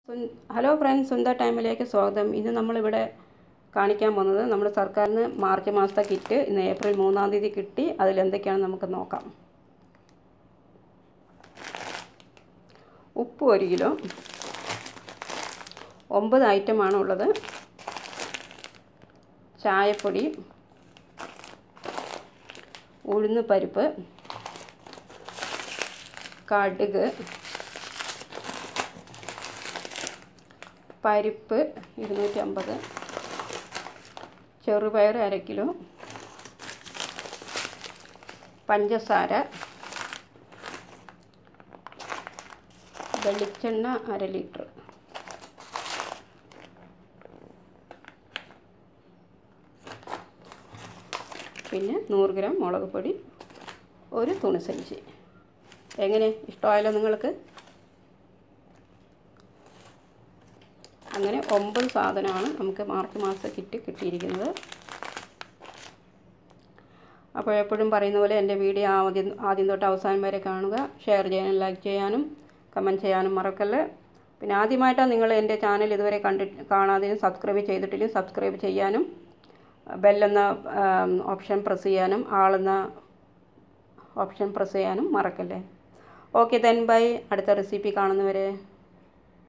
സുൻ- hello friends Sundar ടൈമിലേക്ക് സ്വാഗതം ഇന്ന് നമ്മളിവിടെ കാണിക്കാൻ പോകുന്നത് നമ്മുടെ സർക്കാരിന് മാർച്ച് മാസത്തെ കിറ്റ് ഇന്ന് ഏപ്രിൽ മൂന്നാം തീയതി കിട്ടി അതിലെന്തൊക്കെയാണ് നമുക്ക് നോക്കാം ഉപ്പ് ഒരു കിലോ ഒമ്പത് ഐറ്റമാണ് ഉള്ളത് ചായപ്പൊടി ഉഴുന്ന് പരിപ്പ് കടുക് പരിപ്പ് ഇരുന്നൂറ്റമ്പത് ചെറുപയർ അര കിലോ പഞ്ചസാര വെളിച്ചെണ്ണ അര ലിറ്റർ പിന്നെ നൂറ് ഗ്രാം മുളക് പൊടി ഒരു തുണിസഞ്ചി എങ്ങനെ ഇഷ്ടമായല്ലോ നിങ്ങൾക്ക് അങ്ങനെ ഒമ്പത് സാധനമാണ് നമുക്ക് മാർച്ച് മാസ കിറ്റ് കിട്ടിയിരിക്കുന്നത് അപ്പോൾ എപ്പോഴും പറയുന്ന പോലെ എൻ്റെ വീഡിയോ ആദ്യം ആദ്യം തൊട്ട് അവസാനം വരെ കാണുക ഷെയർ ചെയ്യാനും ലൈക്ക് ചെയ്യാനും കമൻറ്റ് ചെയ്യാനും മറക്കല്ലേ പിന്നെ ആദ്യമായിട്ടാണ് നിങ്ങൾ എൻ്റെ ചാനൽ ഇതുവരെ കണ്ടിട്ട് കാണാതെയും സബ്സ്ക്രൈബ് ചെയ്തിട്ടില്ലെങ്കിൽ സബ്സ്ക്രൈബ് ചെയ്യാനും ബെല്ലെന്ന ഓപ്ഷൻ പ്രസ് ചെയ്യാനും ആളെന്ന ഓപ്ഷൻ പ്രസ് ചെയ്യാനും മറക്കല്ലേ ഓക്കെ ദെൻ ബൈ അടുത്ത റെസിപ്പി കാണുന്നവരെ